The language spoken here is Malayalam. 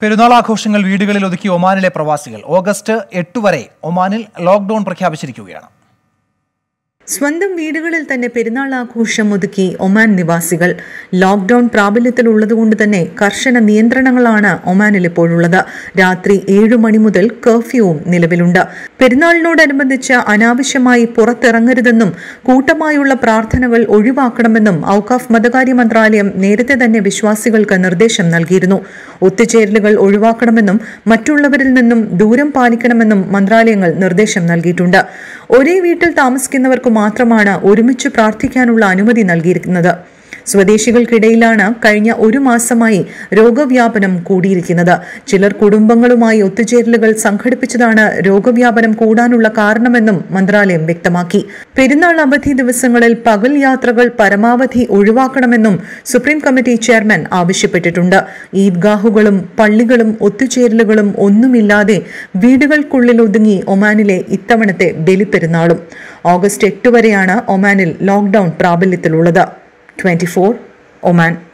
പെരുന്നാൾ ആഘോഷങ്ങൾ വീടുകളിൽ ഒതുക്കി ഒമാനിലെ പ്രവാസികൾ ഓഗസ്റ്റ് എട്ട് വരെ ഒമാനിൽ ലോക്ക്ഡൌൺ പ്രഖ്യാപിച്ചിരിക്കുകയാണ് സ്വന്തം വീടുകളിൽ തന്നെ പെരുന്നാൾ ആഘോഷം ഒതുക്കി ഒമാൻ നിവാസികൾ ലോക്ക്ഡൌൺ പ്രാബല്യത്തിലുള്ളതുകൊണ്ട് തന്നെ കർശന നിയന്ത്രണങ്ങളാണ് ഒമാനിൽ ഇപ്പോഴുള്ളത് രാത്രി ഏഴു മണി മുതൽ കർഫ്യൂവും നിലവിലുണ്ട് പെരുന്നാളിനോടനുബന്ധിച്ച് അനാവശ്യമായി പുറത്തിറങ്ങരുതെന്നും കൂട്ടമായുള്ള പ്രാർത്ഥനകൾ ഒഴിവാക്കണമെന്നും ഔക്കാഫ് മതകാര്യ മന്ത്രാലയം നേരത്തെ തന്നെ വിശ്വാസികൾക്ക് നിർദ്ദേശം നൽകിയിരുന്നു ഒത്തുചേരലുകൾ ഒഴിവാക്കണമെന്നും മറ്റുള്ളവരിൽ നിന്നും ദൂരം പാലിക്കണമെന്നും മന്ത്രാലയങ്ങൾ നിർദ്ദേശം നൽകിയിട്ടുണ്ട് ഒരേ വീട്ടിൽ താമസിക്കുന്നവർക്ക് മാത്രമാണ് ഒരുമിച്ച് പ്രാർത്ഥിക്കാനുള്ള അനുമതി നൽകിയിരിക്കുന്നത് സ്വദേശികൾക്കിടയിലാണ് കഴിഞ്ഞ ഒരു മാസമായി രോഗവ്യാപനം കൂടിയിരിക്കുന്നത് ചിലർ കുടുംബങ്ങളുമായി ഒത്തുചേരലുകൾ സംഘടിപ്പിച്ചതാണ് രോഗവ്യാപനം കൂടാനുള്ള കാരണമെന്നും മന്ത്രാലയം വ്യക്തമാക്കി പെരുന്നാൾ അവധി ദിവസങ്ങളിൽ പകൽ യാത്രകൾ പരമാവധി ഒഴിവാക്കണമെന്നും സുപ്രീം കമ്മിറ്റി ചെയർമാൻ ആവശ്യപ്പെട്ടിട്ടുണ്ട് ഈദ്ഗാഹുകളും പള്ളികളും ഒത്തുചേരലുകളും ഒന്നുമില്ലാതെ വീടുകൾക്കുള്ളിൽ ഒതുങ്ങി ഒമാനിലെ ഇത്തവണത്തെ ബലിപ്പെരുന്നാളും ഓഗസ്റ്റ് എട്ട് വരെയാണ് ഒമാനിൽ ലോക്ക്ഡൌൺ പ്രാബല്യത്തിലുള്ളത് ട്വന്റി ഫോർ ഒമാൻ